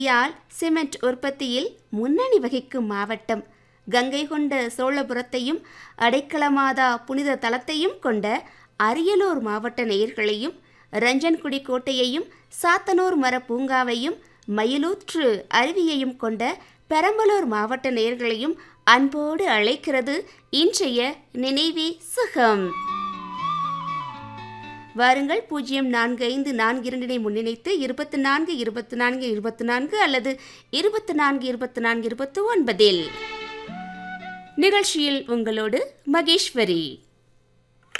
யாழ் cement உற்பத்தியில் முன்னணி வகிக்கும் மாவட்டம் கங்கை கொண்ட சோழபுரத்தையும் அடைக்கலமாதா புனித தலத்தையும் கொண்ட அரியலூர் மாவட்ட நேயர்களையும் ரஞ்சன்குடி கோட்டையையும் சாத்தனூர் மர பூங்காவையும் மயிலூற்று அருவியையும் கொண்ட பெரம்பலூர் மாவட்ட நேயர்களையும் அன்போடு அழைக்கிறது இன்றைய நினைவே சுகம் வாருங்கள் பூஜ்ஜியம் நான்கு ஐந்து நான்கு இரண்டினை முன்னிணைத்து இருபத்தி நான்கு இருபத்தி நான்கு இருபத்தி நான்கு அல்லது இருபத்தி நான்கு இருபத்தி நான்கு இருபத்தி ஒன்பதில் நிகழ்ச்சியில் உங்களோடு மகேஸ்வரி